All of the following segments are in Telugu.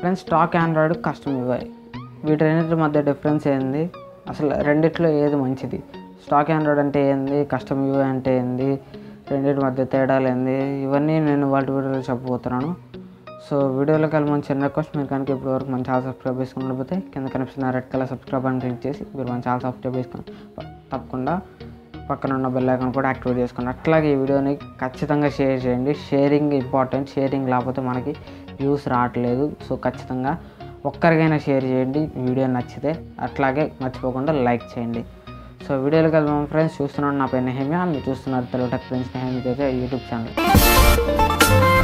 friends stock Android custom UI వీటి రెండింటి మధ్య డిఫరెన్స్ ఏంది అసలు రెండిట్లో ఏది మంచిది స్టాక్ ఆండ్రాయిడ్ అంటే ఏంది కస్టమ్ యూఐ అంటే ఏంది రెండింటి మధ్య తేడాలు ఏంది ఇవన్నీ నేను వాటి వీడియోలో చెప్పబోతున్నాను సో వీడియోలోకి వెళ్ళి మన చిన్న రిక్వెస్ట్ మీరు కనుక ఇప్పుడు వరకు మన ఛానల్ సబ్స్క్రైబ్ చేసుకుని ఉండకపోతే కింద కనిపిస్తున్న రెడ్ కలర్ సబ్స్క్రైబ్ అని క్లిక్ చేసి మీరు మన ఛానల్ సబ్స్క్రైబ్ చేసుకుని తప్పకుండా పక్కన ఉన్న బెల్ ఐకాన్ కూడా యాక్టివేట్ చేసుకోండి అట్లాగే ఈ వీడియోని ఖచ్చితంగా షేర్ చేయండి షేరింగ్ ఇంపార్టెంట్ షేరింగ్ లేకపోతే మనకి వ్యూస్ రావట్లేదు సో ఖచ్చితంగా ఒక్కరికైనా షేర్ చేయండి వీడియో నచ్చితే అట్లాగే మర్చిపోకుండా లైక్ చేయండి సో వీడియోలోకి వెళ్దాం ఫ్రెండ్స్ చూస్తున్నాడు నా పేరు నెహమియా మీరు చూస్తున్నారు తెలుగు టెక్ ఫ్రెండ్స్ నెహమియా అయితే యూట్యూబ్ ఛానల్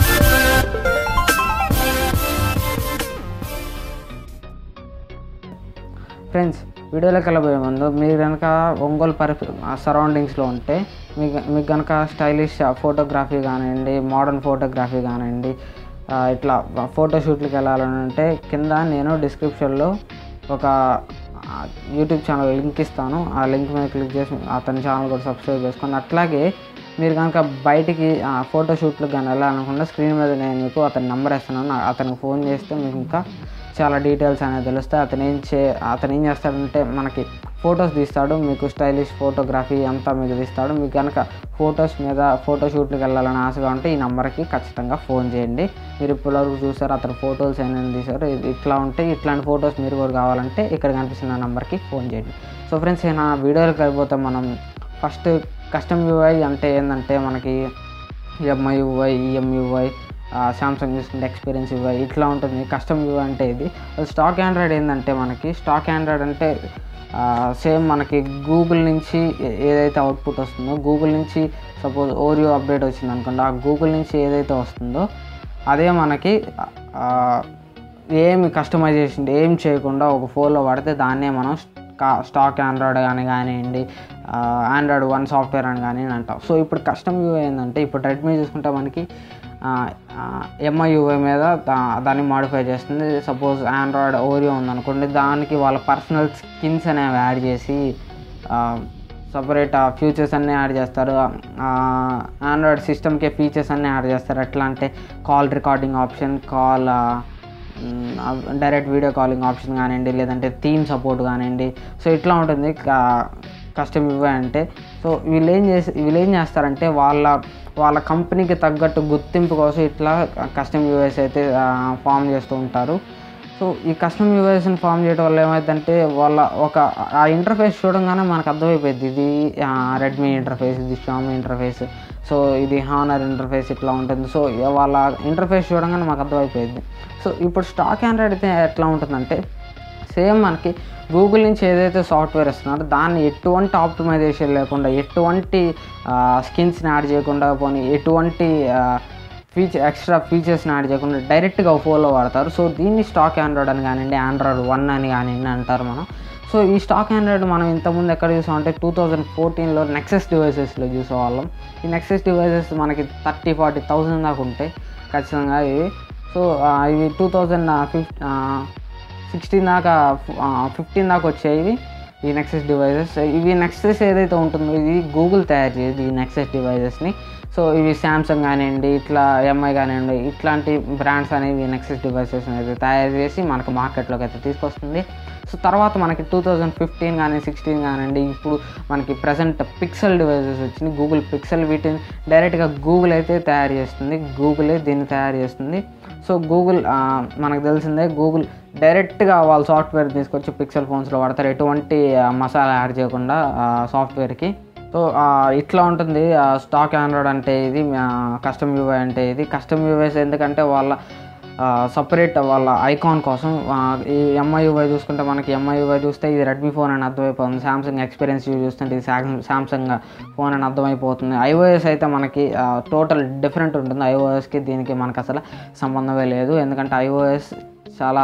ఫ్రెండ్స్ వీడియోలోకి వెళ్ళబోయే ముందు మీరు కనుక ఒంగోలు పరి సరౌండింగ్స్లో ఉంటే మీకు మీకు కనుక స్టైలిష్ ఫోటోగ్రఫీ కానివ్వండి మోడర్న్ ఫోటోగ్రఫీ కానివ్వండి ఆ, ఇట్లా ఫోటోషూట్లకు వెళ్ళాలని ఉంటే కింద నేను డిస్క్రిప్షన్లో ఒక ఆ, యూట్యూబ్ ఛానల్ లింక్ ఇస్తాను ఆ లింక్ మీద క్లిక్ చేసి అతని ఛానల్ కూడా సబ్స్క్రైబ్ చేసుకోండి అట్లాగే మీరు కనుక బయటికి ఫోటోషూట్లకు కానీ వెళ్ళాలనుకుంటే స్క్రీన్ మీద నేను మీకు అతని నెంబర్ ఇస్తున్నాను నా- అతనికి ఫోన్ చేస్తే మీకు ఇంకా చాలా డీటెయిల్స్ అనేది తెలుస్తాయి అతను ఏం చే అతను ఏం చేస్తాడంటే మనకి ఫొటోస్ తీస్తాడు మీకు స్టైలిష్ ఫోటోగ్రఫీ అంతా మీకు తీస్తాడు మీకు కనుక ఫొటోస్ మీద ఫోటోషూట్లకు వెళ్ళాలని ఆశగా ఉంటే ఈ నెంబర్కి ఖచ్చితంగా ఫోన్ చేయండి మీరు ఇప్పటివరకు చూసారు అతను ఫొటోస్ ఏమైనా తీశారు ఇది ఇట్లా ఉంటే ఇట్లాంటి ఫొటోస్ మీరు కూడా కావాలంటే ఇక్కడ కనిపిస్తున్న నెంబర్కి ఫోన్ చేయండి సో ఫ్రెండ్స్ నా వీడియోకి వెళ్ళిపోతే మనం ఫస్ట్ కస్టమ్ యూఐ అంటే ఏంటంటే మనకి ఎంఐ యూఐ ఈఎంయూఐ సామ్సంగ్ చూసుకుంటే ఎక్స్పీరియన్స్ యూఐ ఇట్లా ఉంటుంది కస్టమ్ యూఐ అంటే ఇది అది స్టాక్ ఆండ్రాయిడ్ ఏంటంటే మనకి స్టాక్ ఆండ్రాయిడ్ అంటే సేమ్ మనకి గూగుల్ నుంచి ఏ- ఏదైతే అవుట్పుట్ వస్తుందో గూగుల్ నుంచి సపోజ్ ఓరియో అప్డేట్ వచ్చింది అనుకోండి ఆ గూగుల్ నుంచి ఏదైతే వస్తుందో అదే మనకి ఆ, ఏమి కస్టమైజేషన్ ఏం చేయకుండా ఒక ఫోన్లో పడితే దాన్నే మనం కా- స్టాక్ ఆండ్రాయిడ్ కానీ కానివ్వండి ఆండ్రాయిడ్ వన్ సాఫ్ట్వేర్ అని కానీ అంటాం సో ఇప్పుడు కస్టమ్ యూఐ ఏంటంటే ఇప్పుడు రెడ్మీ చూసుకుంటే మనకి ఎంఐ యూఐ మీద దా- దాన్ని మాడిఫై చేస్తుంది సపోజ్ ఆండ్రాయిడ్ ఓరియో ఉందనుకోండి దానికి వాళ్ళ పర్సనల్ స్కిన్స్ అనేవి యాడ్ చేసి సపరేట్ ఫీచర్స్ అన్నీ యాడ్ చేస్తారు ఆండ్రాయిడ్ సిస్టమ్కే ఫీచర్స్ అన్నీ యాడ్ చేస్తారు ఎట్లా అంటే call recording option call direct video calling option కానివ్వండి లేదంటే థీమ్ సపోర్ట్ కానివ్వండి సో ఇట్లా ఉంటుంది కస్టమ్ యూఐ అంటే సో వీళ్ళు ఏం చేసి వీళ్ళు ఏం చేస్తారంటే వాళ్ళ వాళ్ళ కంపెనీకి తగ్గట్టు గుర్తింపు కోసం ఇట్లా కస్టమ్ యూఐస్ అయితే ఫామ్ చేస్తూ ఉంటారు సో ఈ కస్టమ్ యూఐస్ని ఫామ్ చేయడం వల్ల ఏమైందంటే వాళ్ళ ఒక ఆ ఇంటర్ఫేస్ చూడంగానే మనకు అర్థమైపోయింది ఇది రెడ్మీ ఇంటర్ఫేస్ ఇది షామీ ఇంటర్ఫేస్ సో ఇది హానర్ ఇంటర్ఫేస్ ఇట్లా ఉంటుంది సో వాళ్ళ ఇంటర్ఫేస్ చూడంగానే మాకు అర్థమైపోయింది సో ఇప్పుడు స్టాక్ ఆండ్రాయిడ్ అయితే ఎట్లా ఉంటుందంటే సేమ్ మనకి గూగుల్ నుంచి ఏదైతే సాఫ్ట్వేర్ ఇస్తున్నారో దాన్ని ఎటువంటి ఆప్టిమైజేషన్ లేకుండా ఎటువంటి స్కిన్స్ని యాడ్ చేయకుండా పోనీ ఎటువంటి ఫీచర్ ఎక్స్ట్రా ఫీచర్స్ని యాడ్ చేయకుండా డైరెక్ట్గా ఫోన్లో వాడతారు సో దీన్ని స్టాక్ ఆండ్రాయిడ్ అని కానివ్వండి ఆండ్రాయిడ్ వన్ అని కానివ్వండి అంటారు మనం సో ఈ స్టాక్ ఆండ్రాయిడ్ మనం ఇంతకుముందు ఎక్కడ చూసామంటే టూ థౌజండ్ ఫోర్టీన్లో నెక్సెస్ డివైసెస్లో చూసేవాళ్ళం ఈ నెక్సెస్ డివైసెస్ మనకి థర్టీ ఫార్టీ థౌజండ్ దాకా ఉంటాయి ఖచ్చితంగా ఇవి సో ఆ, ఇవి టూ థౌజండ్ ఫిఫ్ సిక్స్టీన్ దాకా ఫిఫ్టీన్ దాకా వచ్చాయి ఈ నెక్సెస్ డివైజెస్ ఇవి నెక్సెస్ ఏదైతే ఉంటుందో ఇది గూగుల్ తయారు చేయదు ఈ నెక్సెస్ డివైజెస్ని సో ఇవి శాంసంగ్ కానివ్వండి ఇట్లా ఎంఐ కానివ్వండి ఇట్లాంటి బ్రాండ్స్ అనేవి నెక్సెస్ డివైసెస్ అనేది తయారు చేసి మనకు మార్కెట్లోకి అయితే తీసుకొస్తుంది సో తర్వాత మనకి టూ థౌజండ్ ఫిఫ్టీన్ కానీ సిక్స్టీన్ కానివ్వండి ఇప్పుడు మనకి ప్రజెంట్ పిక్సెల్ డివైసెస్ వచ్చినాయి గూగుల్ పిక్సెల్ వీటిని డైరెక్ట్గా గూగుల్ అయితే తయారు చేస్తుంది గూగులే దీన్ని తయారు చేస్తుంది సో గూగుల్ ఆ, మనకు తెలిసిందే గూగుల్ డైరెక్ట్గా వాళ్ళ సాఫ్ట్వేర్ తీసుకొచ్చి పిక్సెల్ ఫోన్స్లో వాడతారు ఎటువంటి ఆ, మసాలా యాడ్ చేయకుండా సాఫ్ట్వేర్కి సో ఆ, ఇట్లా ఉంటుంది స్టాక్ ఆండ్రాయిడ్ అంటే ఇది కస్టమ్ యూఐ అంటే ఇది కస్టమ్ యూఐస్ ఎందుకంటే వాళ్ళ సపరేట్ వాళ్ళ ఐకాన్ కోసం ఆ, ఈ ఎంఐ యూఐ చూసుకుంటే మనకి ఎంఐ యూఐ చూస్తే ఇది రెడ్మీ ఫోన్ అని అర్థమైపోతుంది సామ్సంగ్ ఎక్స్పీరియన్స్ చూస్తుంటే ఇది సామ్సంగ్ ఫోన్ అని అర్థమైపోతుంది ఐఓఎస్ అయితే మనకి టోటల్ డిఫరెంట్ ఉంటుంది ఐఓఎస్కి దీనికి మనకు అసలు సంబంధమే లేదు ఎందుకంటే ఐఓఎస్ చాలా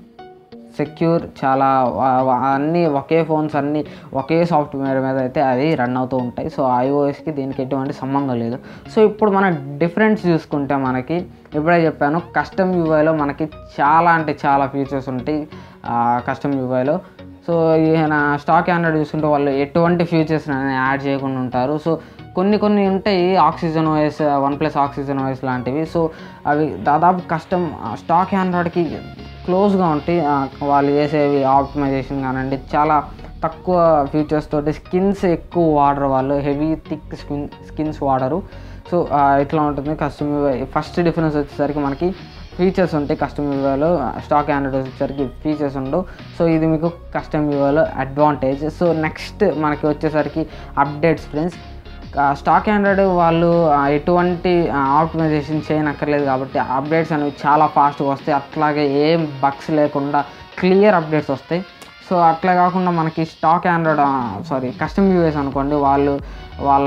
సెక్యూర్ చాలా వా- వా- అన్నీ ఒకే ఫోన్స్ అన్నీ ఒకే సాఫ్ట్వేర్ మీద అయితే అది రన్ అవుతూ ఉంటాయి సో ఐఓఎస్కి దీనికి ఎటువంటి సంబంధం లేదు సో ఇప్పుడు మన డిఫరెన్స్ చూసుకుంటే మనకి ఇప్పుడే చెప్పాను కస్టమ్ యూఐలో మనకి చాలా అంటే చాలా ఫీచర్స్ ఉంటాయి కస్టమ్ యూఐలో సో ఈయన స్టాక్ ఆండ్రాయిడ్ చూసుకుంటే వాళ్ళు ఎటువంటి ఫీచర్స్ యాడ్ చేయకుండా ఉంటారు సో కొన్ని కొన్ని ఉంటాయి Oxygen OS OnePlus Oxygen OS లాంటివి సో అవి దాదాపు కష్టం స్టాక్ ఆండ్రాయిడ్కి క్లోజ్గా ఉంటాయి ఆ, వాళ్ళు చేసేవి ఆప్టిమైజేషన్ కానివ్వండి చాలా తక్కువ ఫీచర్స్ తోటి స్కిన్స్ ఎక్కువ వాడరు వాళ్ళు హెవీ థిక్ స్కిన్ స్కిన్స్ వాడరు సో ఇట్లా ఉంటుంది కస్టమ్ ఫస్ట్ డిఫరెన్స్ వచ్చేసరికి మనకి ఫీచర్స్ ఉంటాయి కస్టమ్ వివోలో స్టాక్ ఆండ్రాయిడ్ వచ్చేసరికి ఫీచర్స్ ఉండవు సో ఇది మీకు కస్టమ్ వివోలో అడ్వాంటేజ్ సో నెక్స్ట్ మనకి వచ్చేసరికి అప్డేట్స్ ఫ్రెండ్స్ స్టాక్ ఆండ్రాయిడ్ వాళ్ళు ఆ, ఎటువంటి ఆప్టిమైజేషన్ చేయనక్కర్లేదు కాబట్టి అప్డేట్స్ అనేవి చాలా ఫాస్ట్గా వస్తాయి అట్లాగే ఏం బగ్స్ లేకుండా క్లియర్ అప్డేట్స్ వస్తాయి సో అట్లా కాకుండా మనకి stock Android sorry custom UIs అనుకోండి వాళ్ళు వాళ్ళ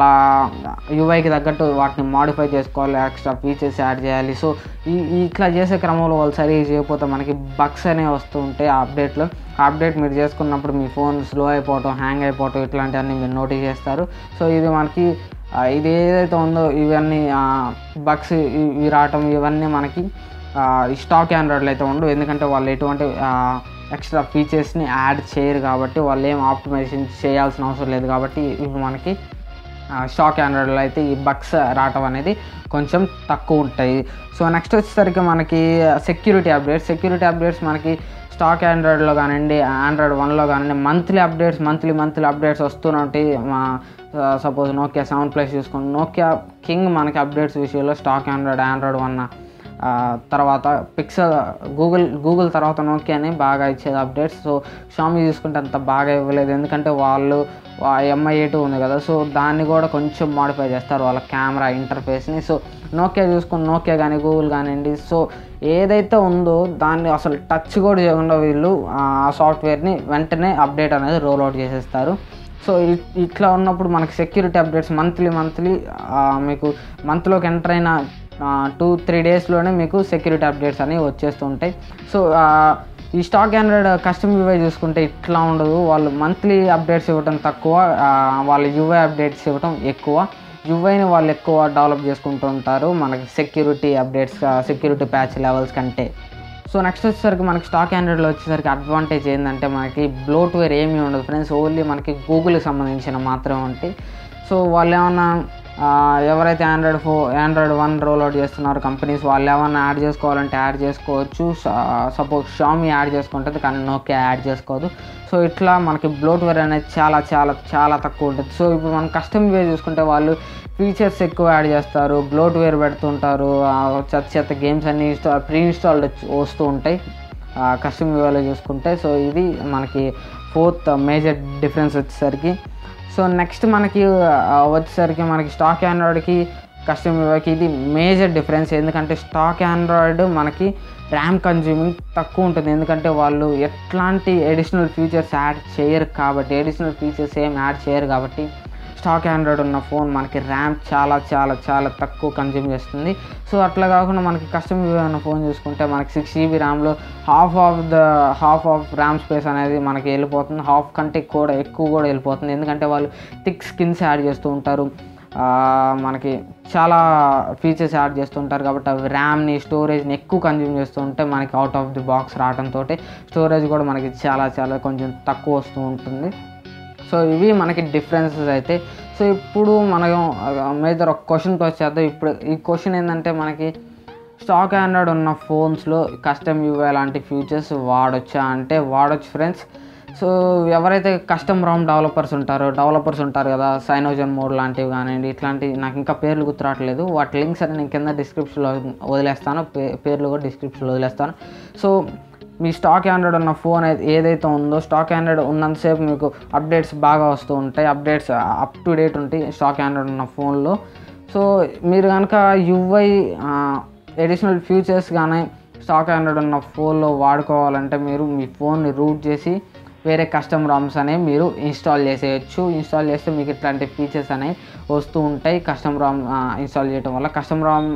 యూఐకి తగ్గట్టు వాటిని మాడిఫై చేసుకోవాలి ఎక్స్ట్రా ఫీచర్స్ యాడ్ చేయాలి సో ఈ ఈ ఇట్లా చేసే క్రమంలో వాళ్ళు సరిగ్గా చేయకపోతే మనకి బగ్స్ అనేవి వస్తూ ఉంటాయి ఆ అప్డేట్లో ఆ అప్డేట్ మీరు చేసుకున్నప్పుడు మీ ఫోన్ స్లో అయిపోవటం హ్యాంగ్ అయిపోవటం ఇట్లాంటివన్నీ మీరు నోటీస్ చేస్తారు సో ఇది మనకి ఆ, ఇది ఏదైతే ఉందో ఇవన్నీ బగ్స్ ఇవి రావటం ఇవన్నీ మనకి ఆ, ఈ స్టాక్ ఆండ్రాయిడ్లో అయితే ఉండవు ఎందుకంటే వాళ్ళు ఎటువంటి ఎక్స్ట్రా ఫీచర్స్ని యాడ్ చేయరు కాబట్టి వాళ్ళు ఏం ఆప్టిమైజేషన్ చేయాల్సిన అవసరం లేదు కాబట్టి ఇవి మనకి స్టాక్ ఆండ్రాయిడ్లో అయితే ఈ బగ్స్ రావటం అనేది కొంచెం తక్కువ ఉంటాయి సో నెక్స్ట్ వచ్చేసరికి మనకి సెక్యూరిటీ అప్డేట్స్ సెక్యూరిటీ అప్డేట్స్ మనకి స్టాక్ ఆండ్రాయిడ్లో కానివ్వండి ఆండ్రాయిడ్ వన్లో కానివ్వండి monthly updates monthly monthly updates వస్తూనే ఉంటాయి మా సపోజ్ నోకియా సెవెన్ ప్లస్ చూసుకోండి నోకియా కింగ్ మనకి అప్డేట్స్ విషయంలో స్టాక్ ఆండ్రాయిడ్ ఆండ్రాయిడ్ వన్ ఆ, తర్వాత పిక్సెల్ గూగుల్ గూగుల్ తర్వాత నోకియాని బాగా ఇచ్చేది అప్డేట్స్ సో షామీ చూసుకుంటే అంత బాగా ఇవ్వలేదు ఎందుకంటే వాళ్ళు ఎంఐ టూ ఉంది కదా సో దాన్ని కూడా కొంచెం మాడిఫై చేస్తారు వాళ్ళ కెమెరా ఇంటర్ఫేస్ని సో నోకియా చూసుకుని నోకియా కానీ గూగుల్ కానివ్వండి సో ఏదైతే ఉందో దాన్ని అసలు టచ్ కూడా చేయకుండా వీళ్ళు ఆ సాఫ్ట్వేర్ని వెంటనే అప్డేట్ అనేది రోల్ అవుట్ చేసేస్తారు సో ఇ- ఇట్లా ఉన్నప్పుడు మనకి సెక్యూరిటీ అప్డేట్స్ మంత్లీ మంత్లీ మీకు మంత్లోకి ఎంటర్ అయిన టూ త్రీ డేస్లోనే మీకు సెక్యూరిటీ అప్డేట్స్ అనేవి వచ్చేస్తూ ఉంటాయి సో ఆ, ఈ స్టాక్ ఆండ్రాయిడ్ కస్టమ్ యూఐ చూసుకుంటే ఇట్లా ఉండదు వాళ్ళు మంత్లీ అప్డేట్స్ ఇవ్వడం తక్కువ ఆ, వాళ్ళ యూఐ అప్డేట్స్ ఇవ్వడం ఎక్కువ యూఐని వాళ్ళు ఎక్కువ డెవలప్ చేసుకుంటూ ఉంటారు మనకి security updates security patch levels కంటే సో నెక్స్ట్ వచ్చేసరికి మనకి స్టాక్ ఆండ్రాయిడ్లో వచ్చేసరికి అడ్వాంటేజ్ ఏంటంటే మనకి బ్లోట్వేర్ ఏమీ ఉండదు ఫ్రెండ్స్ ఓన్లీ మనకి గూగుల్కి సంబంధించిన మాత్రమే ఉంటాయి సో వాళ్ళు ఏమన్నా ఆ, ఎవరైతే ఆండ్రాయిడ్ ఫో ఆండ్రాయిడ్ వన్ రోల్ అవుట్ చేస్తున్నారు కంపెనీస్ వాళ్ళు ఏమన్నా యాడ్ చేసుకోవాలంటే యాడ్ చేసుకోవచ్చు సపోజ్ షామీ యాడ్ చేసుకుంటుంది కానీ నోకియా యాడ్ చేసుకోదు సో ఇట్లా మనకి బ్లోట్వేర్ అనేది చాలా చాలా చాలా తక్కువ ఉంటుంది సో ఇప్పుడు మనం కస్టమ్ వే చూసుకుంటే వాళ్ళు ఫీచర్స్ ఎక్కువ యాడ్ చేస్తారు బ్లోట్వేర్ పెడుతుంటారు ఆ, చెత్త చెత్త గేమ్స్ అన్ని ఇన్స్టా ప్రీ ఇన్స్టాల్డ్ వస్తూ ఉంటాయి కస్టమ్ వ్యూలో చూసుకుంటే సో ఇది మనకి ఫోర్త్ మేజర్ డిఫరెన్స్ వచ్చేసరికి సో నెక్స్ట్ మనకి ఆ, వచ్చేసరికి మనకి స్టాక్ ఆండ్రాయిడ్కి కస్టమ్ వ్యూకి ఇది మేజర్ డిఫరెన్స్ ఎందుకంటే స్టాక్ ఆండ్రాయిడ్ మనకి ర్యామ్ కన్జ్యూమింగ్ తక్కువ ఉంటుంది ఎందుకంటే వాళ్ళు ఎట్లాంటి అడిషనల్ ఫీచర్స్ యాడ్ చేయరు కాబట్టి అడిషనల్ ఫీచర్స్ ఏం యాడ్ చేయరు కాబట్టి స్టాక్ ఆండ్రాయిడ్ ఉన్న ఫోన్ మనకి ర్యామ్ చాలా చాలా చాలా తక్కువ కన్జ్యూమ్ చేస్తుంది సో అట్లా కాకుండా మనకి కస్టమ్ వ్యూ ఉన్న ఫోన్ చూసుకుంటే మనకి సిక్స్ జీబీ ర్యామ్లో half of the half of RAM space అనేది మనకి వెళ్ళిపోతుంది హాఫ్ కంటే కూడా ఎక్కువ కూడా వెళ్ళిపోతుంది ఎందుకంటే వాళ్ళు థిక్ స్కిన్స్ యాడ్ చేస్తూ ఉంటారు ఆ, మనకి చాలా ఫీచర్స్ యాడ్ చేస్తుంటారు కాబట్టి అవి ర్యామ్ని స్టోరేజ్ని ఎక్కువ కన్జ్యూమ్ చేస్తూ ఉంటే మనకి అవుట్ ఆఫ్ ది బాక్స్ రావడంతో స్టోరేజ్ కూడా మనకి చాలా చాలా కొంచెం తక్కువ వస్తూ ఉంటుంది సో ఇవి మనకి డిఫరెన్సెస్ అయితే సో ఇప్పుడు మనం మేజర్ ఒక క్వశ్చన్కి వచ్చేద్దాం ఇప్పుడు ఈ క్వశ్చన్ ఏంటంటే మనకి స్టాక్ ఆండ్రాయిడ్ ఉన్న ఫోన్స్లో కస్టమ్ యూఐ లాంటి ఫీచర్స్ వాడొచ్చా అంటే వాడొచ్చు ఫ్రెండ్స్ సో ఎవరైతే కస్టమ్ రామ్ డెవలపర్స్ ఉంటారో డెవలపర్స్ ఉంటారు కదా సైనోజన్ మోడ్ లాంటివి కానివ్వండి ఇట్లాంటి నాకు ఇంకా పేర్లు గుర్తురావట్లేదు వాటి లింక్స్ అని నేను కింద డిస్క్రిప్షన్లో వదిలేస్తాను పే- పేర్లు కూడా డిస్క్రిప్షన్లో వదిలేస్తాను సో మీ స్టాక్ ఆండ్రాయిడ్ ఉన్న ఫోన్ అయితే ఏదైతే ఉందో స్టాక్ ఆండ్రాయిడ్ ఉన్నంతసేపు మీకు అప్డేట్స్ బాగా వస్తూ ఉంటాయి అప్డేట్స్ అప్ టు డేట్ ఉంటాయి స్టాక్ ఆండ్రాయిడ్ ఉన్న ఫోన్లో సో మీరు కనుక యుఐ ఎడిషనల్ ఫీచర్స్ కానీ స్టాక్ ఆండ్రాయిడ్ ఉన్న ఫోన్లో వాడుకోవాలంటే మీరు మీ ఫోన్ని రూట్ చేసి వేరే కస్టమ్ రామ్స్ అనేవి మీరు ఇన్స్టాల్ చేసేయచ్చు ఇన్స్టాల్ చేస్తే మీకు ఇట్లాంటి ఫీచర్స్ అనేవి వస్తూ ఉంటాయి కస్టమ్ రామ్ ఇన్స్టాల్ చేయడం వల్ల కస్టమ్ రామ్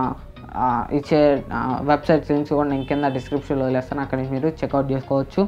ఇచ్చే వెబ్సైట్స్ నుంచి కూడా నేను కింద డిస్క్రిప్షన్లో వదిలేస్తాను అక్కడి నుంచి మీరు చెక్అవుట్ చేసుకోవచ్చు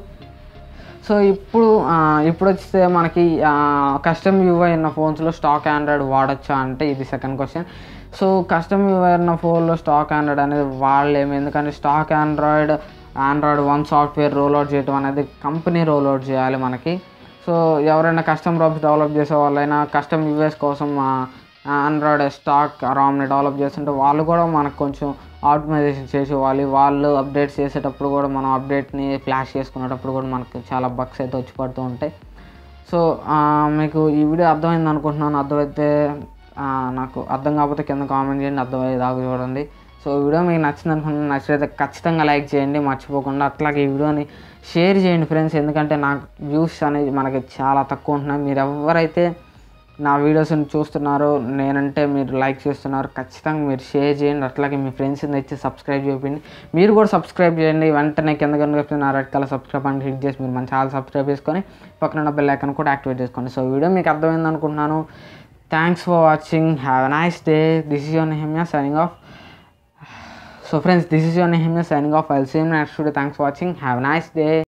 సో ఇప్పుడు ఆ, ఇప్పుడు వస్తే మనకి కస్టమ్ యూఐ ఉన్న ఫోన్స్లో స్టాక్ ఆండ్రాయిడ్ వాడచ్చా అంటే ఇది second question so custom UI ఉన్న ఫోన్లో స్టాక్ ఆండ్రాయిడ్ అనేది వాడలేము ఎందుకంటే stock Android Android One software roll out చేయడం అనేది కంపెనీ రోల్అవుట్ చేయాలి మనకి సో ఎవరైనా కస్టమ్ రామ్స్ డెవలప్ చేసే వాళ్ళైనా కస్టమ్ యూఎస్ కోసం ఆండ్రాయిడ్ స్టాక్ రామ్ని డెవలప్ చేస్తుంటే వాళ్ళు కూడా మనకు కొంచెం ఆప్టిమైజేషన్ చేసి ఇవ్వాలి వాళ్ళు అప్డేట్స్ చేసేటప్పుడు కూడా మనం అప్డేట్ని ఫ్లాష్ చేసుకునేటప్పుడు కూడా మనకు చాలా బగ్స్ అయితే వచ్చి పడుతూ ఉంటాయి సో ఆ, మీకు ఈ వీడియో అర్థమైంది అనుకుంటున్నాను అర్థమైతే ఆ, నాకు అర్థం కాకపోతే కింద కామెంట్ చేయండి అర్థమయ్యేదాకా చూడండి సో ఈ వీడియో మీకు నచ్చింది అనుకుంటున్నాను నచ్చితే ఖచ్చితంగా లైక్ చేయండి మర్చిపోకుండా అట్లాగే ఈ వీడియోని షేర్ చేయండి ఫ్రెండ్స్ ఎందుకంటే నాకు వ్యూస్ అనేది మనకి చాలా తక్కువ ఉంటున్నాయి మీరు ఎవరైతే నా వీడియోస్ని చూస్తున్నారో నేనంటే మీరు లైక్ చేస్తున్నారు ఖచ్చితంగా మీరు షేర్ చేయండి అట్లాగే మీ ఫ్రెండ్స్ని తెచ్చి సబ్స్క్రైబ్ చేయండి మీరు కూడా సబ్స్క్రైబ్ చేయండి వెంటనే కింద కనుక నా రెడ్ కలర్ సబ్స్క్రైబ్ అని క్లిక్ చేసి మీరు మన ఛానల్ సబ్స్క్రైబ్ చేసుకొని పక్కన ఉన్న బెల్ ఐకాన్ కూడా యాక్టివేట్ చేసుకోండి సో వీడియో మీకు అర్థమైంది అనుకుంటున్నాను thanks for watching have a nice day this is your Nehemiah signing off so friends this is your Nehemiah signing off I'll same next video thanks for watching have a nice day